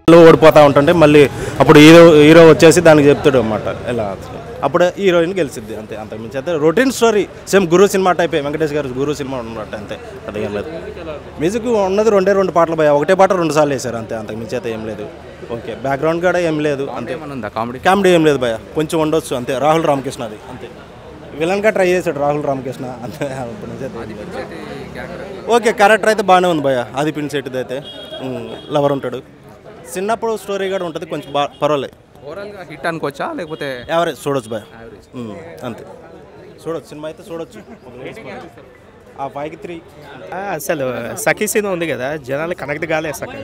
ఓడిపోతా ఉంటుంటే మళ్ళీ అప్పుడు హీరో హీరో వచ్చేసి దానికి చెప్తాడు అనమాట ఎలా అప్పుడు హీరోయిన్ గెలిచిద్ది అంతే అంత మించి అయితే routine story same Guru cinema type Venkatesh గారు గురు సినిమా ఉన్నట్టు అంతే అదేం లేదు మ్యూజిక్ ఉన్నది రెండే రెండు పాటలు పోయా ఒకటే పాట రెండు సార్లు వేశారు అంతే అంతకు మించి అయితే ఏం లేదు ఓకే బ్యాక్గ్రౌండ్ కూడా ఏం లేదు అంతే ఏమన్నా ఉందా కామెడీ కామెడీ ఏం లేదు భయ కొంచెం ఉండొచ్చు అంతే రాహుల్ రామకృష్ణ అది అంతే విలన్గా ట్రై చేశాడు రాహుల్ రామకృష్ణ అంతే అప్పటి నుంచి అయితే ఏం లేదు. ఓకే క్యారెక్టర్ అయితే బాగానే ఉంది భయ అది పిన్ సెట్ది అయితే లవర్ ఉంటాడు చిన్నప్పుడు స్టోరీ కూడా ఉంటుంది కొంచెం బా పర్వాలేదు ఓవరాల్గా హిట్ అనుకోవచ్చా లేకపోతే యావరేజ్ చూడొచ్చు భయ ఉమ్, అంతే చూడొచ్చు సినిమా అయితే చూడొచ్చు ఒక వేసుకోవచ్చు. ఆ ఫైవ్కి త్రీ ఆ, అసలు సఖీ సినిమా ఉంది కదా జనాలు కనెక్ట్ కాలేదు చక్కగా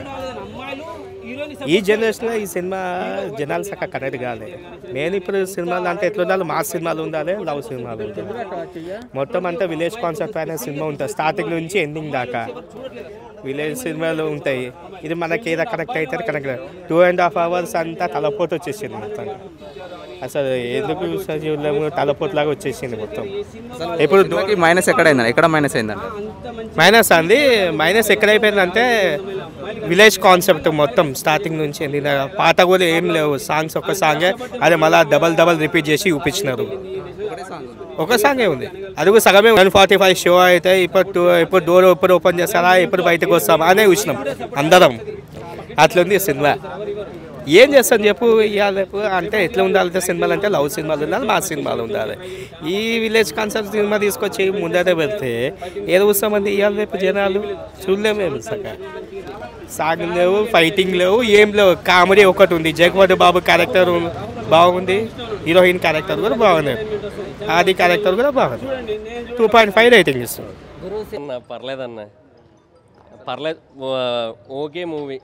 ఈ జనరేషన్లో ఈ సినిమా జనాలు చక్కగా కనెక్ట్ కాలేదు నేను ఇప్పుడు సినిమాలు అంటే ఎట్లా ఉండాలి మా సినిమాలు ఉండాలి లవ్ సినిమాలు ఉండాలి మొత్తం అంతా విలేజ్ కాన్సెప్ట్ అనే సినిమా ఉంటుంది స్టార్టింగ్ నుంచి ఎండింగ్ దాకా విలేజ్ సినిమాలు ఉంటాయి ఇది మనకి ఏదో కనెక్ట్ అవుతుంది connect two and half hours అంతా తలపోటు వచ్చేసింది మొత్తం అసలు ఎందుకు చూడలేము తలపోటు లాగా వచ్చేసింది మొత్తం ఇప్పుడు ఇప్పుడు మైనస్ ఎక్కడైందా ఎక్కడ మైనస్ అయిందంట మైనస్ అంది మైనస్ ఎక్కడైపోయిందంటే విలేజ్ కాన్సెప్ట్ మొత్తం స్టార్టింగ్ నుంచి ఎండింగ్ దాకా. పాట కూడా ఏం లేవు సాంగ్స్ ఒక్క సాంగే అది మళ్ళీ డబల్ డబల్ రిపీట్ చేసి చూపించినారు ఒక సాంగే ఉంది అది కూడా సగమే వన్ ఫార్టీ ఫైవ్ షో అయితే ఇప్పుడు టూ ఇప్పుడు డోర్ ఎప్పుడు ఓపెన్ చేస్తారా ఎప్పుడు బయటకు వస్తామా అనే చూసినాం అందరం అట్లుంది సినిమా ఏం చేస్తాను చెప్పు ఇవాళ రేపు అంటే ఎట్లా ఉండాలంటే సినిమాలు అంటే లవ్ సినిమాలు ఉండాలి మా సినిమాలు ఉండాలి ఈ విలేజ్ కాన్సెప్ట్ సినిమా తీసుకొచ్చి ముందరే పెడితే ఏదో వస్తామంది ఇవాళ రేపు జనాలు చూడలేమేమి సగ సాంగ్ లేవు ఫైటింగ్ లేవు ఏం లేవు కామెడీ ఒకటి ఉంది జగవతి బాబు క్యారెక్టర్ బాగుంది హీరోయిన్ క్యారెక్టర్ కూడా బాగుంది ఆది క్యారెక్టర్ కూడా బాగుంది టూ పాయింట్ ఫైవ్ రేటింగ్ ఇస్తుంది అన్న పర్లేదన్న పర్లేదు ఓ- ఓకే మూవీ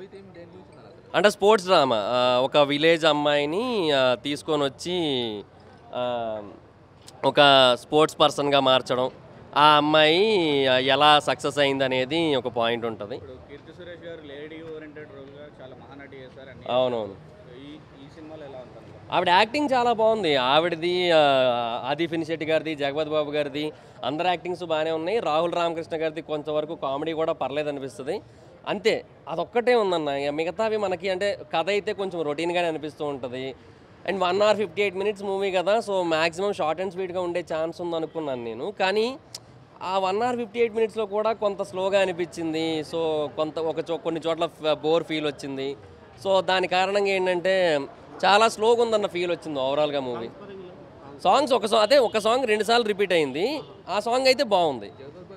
అంటే స్పోర్ట్స్ డ్రామా ఆ, ఒక విలేజ్ అమ్మాయిని ఆ, తీసుకొని వచ్చి ఆ, ఒక స్పోర్ట్స్ పర్సన్గా మార్చడం ఆ అమ్మాయి ఆ, ఎలా సక్సెస్ అయింది అనేది ఒక పాయింట్ ఉంటుంది కీర్తి సురేష్ గారు లేడీ ఓరియంటెడ్ రోల్గా చాలా మహానటి చేశారు అన్ని అవునవును ఈ ఈ సినిమాలో ఎలా ఉంటుంది ఆవిడ యాక్టింగ్ చాలా బాగుంది ఆవిడది ఆ, ఆది ఫినిశెట్టి గారిది జగపతి బాబు గారిది అందరి యాక్టింగ్స్ బాగానే ఉన్నాయి రాహుల్ రామకృష్ణ గారిది కొంతవరకు కామెడీ కూడా పర్లేదు అనిపిస్తుంది అంతే అదొక్కటే ఉందన్న ఇక మిగతావి మనకి అంటే కథ అయితే కొంచెం రొటీన్గానే అనిపిస్తూ ఉంటుంది and one hour fifty eight minutes movie కదా సో మ్యాక్సిమం షార్ట్ అండ్ స్వీట్గా ఉండే ఛాన్స్ ఉంది అనుకున్నాను నేను కానీ ఆ వన్ అవర్ ఫిఫ్టీ ఎయిట్ మినిట్స్లో కూడా కొంత స్లోగా అనిపించింది సో కొంత ఒక చో కొన్ని చోట్ల బోర్ ఫీల్ వచ్చింది సో దాని కారణంగా ఏంటంటే చాలా స్లోగా ఉందన్న ఫీల్ వచ్చింది ఓవరాల్గా మూవీ సాంగ్స్ ఒక సాంగ్ అదే ఒక సాంగ్ రెండు సార్లు రిపీట్ అయింది ఆ సాంగ్ అయితే బాగుంది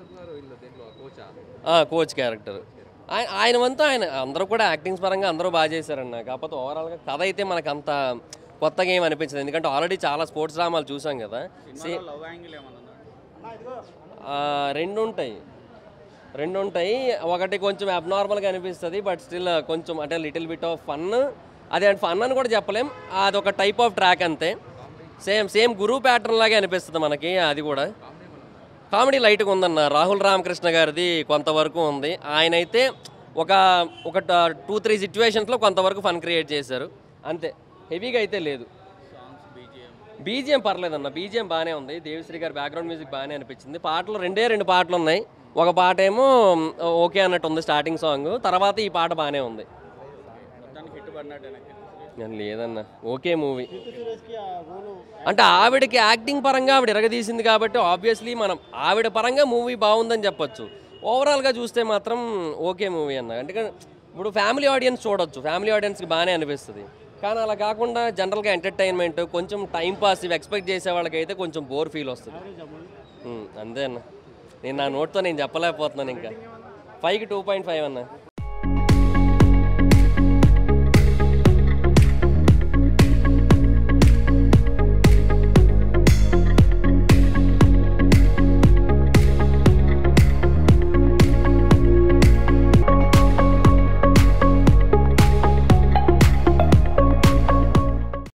కోచ్ క్యారెక్టర్ ఆయన ఆయన వంతు ఆయన అందరూ కూడా యాక్టింగ్స్ పరంగా అందరూ బాగా చేశారన్న కాకపోతే ఓవరాల్గా కథ అయితే మనకు అంత కొత్తగా ఏం అనిపించదు ఎందుకంటే ఆల్రెడీ చాలా స్పోర్ట్స్ డ్రామాలు చూసాం కదా సే- లవ్ యాంగిల్ ఏమన్నా ఉందా? ఆ, రెండు ఉంటాయి రెండు ఉంటాయి ఒకటి కొంచెం అబ్నార్మల్గా అనిపిస్తుంది బట్ స్టిల్ కొంచెం అంటే లిటిల్ బిట్ ఆఫ్ ఫన్ అదే అంటే ఫన్ అని కూడా చెప్పలేం అది ఒక టైప్ ఆఫ్ ట్రాక్ అంతే సేమ్ సేమ్ గురు ప్యాటర్న్ లాగే అనిపిస్తుంది మనకి అది కూడా కామెడీ లైట్గా ఉందన్న రాహుల్ రామకృష్ణ గారిది కొంతవరకు ఉంది ఆయన అయితే ఒక ఒక టూ త్రీ సిచ్యువేషన్స్లో కొంతవరకు ఫన్ క్రియేట్ చేశారు అంతే హెవీగా అయితే లేదు బీజిఎం పర్లేదన్న బీజిఎం బాగానే ఉంది దేవిశ్రీ గారి బ్యాక్గ్రౌండ్ మ్యూజిక్ బాగానే అనిపించింది పాటలు రెండే రెండు పాటలు ఉన్నాయి ఒక పాట ఏమో ఓకే అన్నట్టు ఉంది స్టార్టింగ్ సాంగ్ తర్వాత ఈ పాట బాగానే ఉంది మొత్తానికి హిట్ పడినట్టేనా కీర్తి సురేష్? నేను లేదన్న ఓకే మూవీ అంటే ఆవిడకి యాక్టింగ్ పరంగా ఆవిడ ఎరగదీసింది కాబట్టి ఆబ్వియస్లీ మనం ఆవిడ పరంగా మూవీ బాగుందని చెప్పొచ్చు ఓవరాల్గా చూస్తే మాత్రం ఓకే మూవీ అన్న అంటే ఇప్పుడు ఫ్యామిలీ ఆడియన్స్ చూడొచ్చు ఫ్యామిలీ ఆడియన్స్కి బాగానే అనిపిస్తుంది కానీ అలా కాకుండా జనరల్గా ఎంటర్టైన్మెంట్ కొంచెం టైం పాస్ ఇవి ఎక్స్పెక్ట్ చేసే వాళ్ళకైతే కొంచెం బోర్ ఫీల్ వస్తుంది ఉమ్, అంతే అన్న నేను నా నోట్తో నేను చెప్పలేకపోతున్నాను ఇంకా ఫైవ్కి టూ పాయింట్ ఫైవ్ అన్న